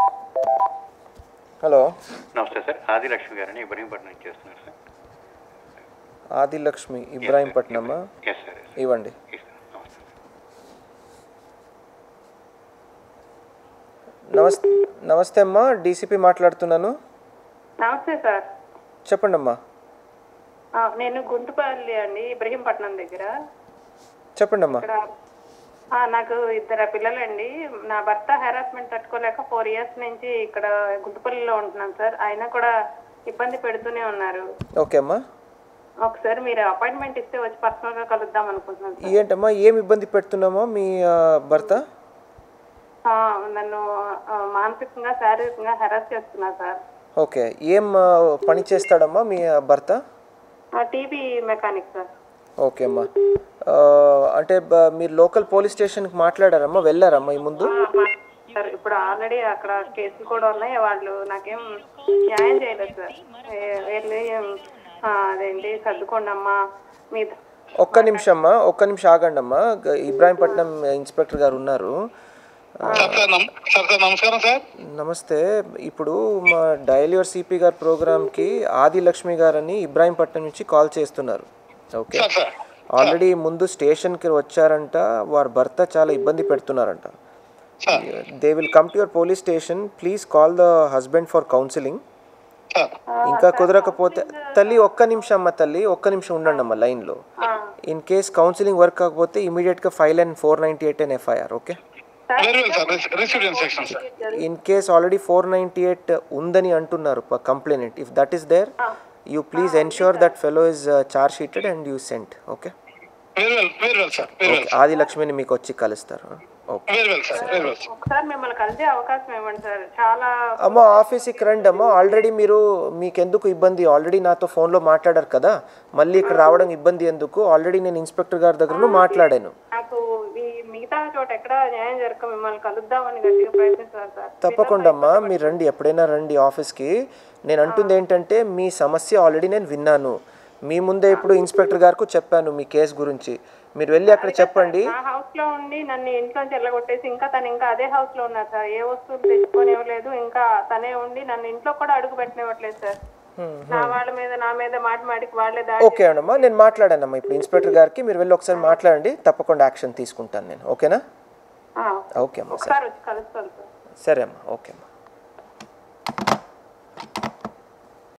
hello నమస్తే sir Adilakshmi గారని ఇబ్రహీంపట్నం నుంచి చేస్తున్నారు సార్ ఆదిలక్ష్మి ఇబ్రాహీంపట్నమా ఎస్ సార్ ఇవ్వండి నమస్తే నమస్తే నమస్తే అమ్మా డీసీపీ మాట్లాడుతున్నాను నమస్తే సార్ చెప్పండి అమ్మా ఆ, నేను గుంటుపల్లి అండి ఇబ్రహీంపట్నం దగ్గర చెప్పండి అమ్మా ఇక్కడ ఆ, నాకు ఇద్దరు పిల్లలండి నా భర్త హెరాస్మెంట్ తట్టుకోలేక ఫోర్ ఇయర్స్ నుంచి ఇక్కడ గుంటుపల్లిలో ఉంటున్నాను సార్ ఆయన కూడా ఇబ్బంది పెడుతూనే ఉన్నారు ఓకే అమ్మా ఒకసారి మీరు అపాయింట్మెంట్ ఇస్తే వచ్చి పర్సనల్ గా కలుద్దాం అనుకుంటున్నాను సార్ ఏంటమ్మా ఏం ఇబ్బంది పెడుతున్నామో మీ ఆ, భర్త ఆ, నన్ను ఆ, మానసికంగా శారీరకంగా హెరాస్ చేస్తున్నారు సార్ ఓకే ఏం ఆ, పని చేస్తాడమ్మా మీ ఆ, భర్త టీవీ మెకానిక్ సార్ ఓకే అమ్మా ఆ, అంటే బ- మీరు లోకల్ పోలీస్ స్టేషన్కి మాట్లాడారమ్మా వెళ్ళారమ్మా ఈ ముందు ఆ, మా- సార్ ఇప్పుడు ఆల్రెడీ అక్కడ కేసులు కూడా ఉన్నాయి వాళ్ళు నాకేం న్యాయం చేయలేదు సార్ ఏ- వెళ్ళి ఆ, అదేంటి సర్దుకోండి అమ్మా మీ ఒక్క నిమిషం అమ్మా ఒక్క నిమిషం ఆగండి అమ్మా గ- ఇబ్రాహీంపట్నం ఇన్స్పెక్టర్ గారు ఉన్నారు సార్ సార్ నమ- సార్ సార్ నమస్కారం సార్ నమస్తే ఇప్పుడు మా డైల్ యువర్ సిపి గారి ప్రోగ్రామ్కి ఆది లక్ష్మి గారని ఇబ్రాహీంపట్నం నుంచి కాల్ చేస్తున్నారు ఓకే సార్ సార్ ఆల్రెడీ ముందు స్టేషన్కి వచ్చారంట వారి భర్త చాలా ఇబ్బంది పెడుతున్నారంట sir they will come to your police station please call the husband for counselling sir ఇంకా కుదరకపోతే తల్లి ఒక్క నిమిషం అమ్మ తల్లి ఒక్క నిమిషం ఉండండి అమ్మ లైన్లో ఇన్ కేస్ కౌన్సిలింగ్ వర్క్ కాకపోతే ఇమీడియట్గా file and four ninety eight and FIR okay very well sir received instruction sir in case already four ninety eight ఉందని అంటున్నారు complainant if that is there you please ensure that fellow is charge sheeted and you sent okay very well very well sir very well ఆది లక్ష్మిని మీకు వచ్చి కలుస్తారు okay very well sir very well sir ఒకసారి మిమ్మల్ని కలిసే అవకాశం ఇవ్వండి సార్ చాలా అమ్మ ఆఫీస్కి రండి అమ్మ ఆల్రెడీ మీరు మీకెందుకు ఇబ్బంది ఆల్రెడీ నాతో ఫోన్లో మాట్లాడారు కదా మళ్ళీ ఇక్కడ రావడం ఇబ్బంది ఎందుకు ఆల్రెడీ నేను ఇన్స్పెక్టర్ గారి దగ్గర మాట్లాడాను నాకు ఈ మిగతా చోట ఎక్కడ న్యాయం జరగక మిమ్మల్ని కలుద్దామని గట్టిగా ప్రయత్నిస్తున్నారు సార్ తప్పకుండా అమ్మా మీరు రండి ఎప్పుడైనా రండి ఆఫీస్కి నేను అంటుంది ఏంటంటే మీ సమస్య ఆల్రెడీ నేను విన్నాను మీ ముందే ఇప్పుడు ఇన్స్పెక్టర్ గారికి చెప్పాను మీ కేసు గురించి మీరు వెళ్ళి అక్కడ చెప్పండి నా హౌస్ లో ఉండి నన్ను ఇంట్లోంచి వెళ్ళగొట్టేసి ఇంకా తను ఇంకా అదే హౌస్ లో ఉన్నారు సార్ ఏ వస్తువులు తెచ్చుకోనివ్వలేదు ఇంకా తనే ఉండి నన్ను ఇంట్లో కూడా అడుగు పెట్టనివ్వట్లేదు సార్ నా వాళ్ళ మీద నా మీద మాటి మాటికి వాళ్ళే దాడి ఓకే అమ్మా నేను మాట్లాడానమ్మా ఇప్పుడు ఇన్స్పెక్టర్ గారికి మీరు వెళ్ళి ఒకసారి మాట్లాడండి తప్పకుండా యాక్షన్ తీసుకుంటాను నేను ఓకేనా ఆ, ఓకే అమ్మా సరే ఒకసారి వచ్చి కలుస్తాను సార్ సరే అమ్మా ఓకే అమ్మా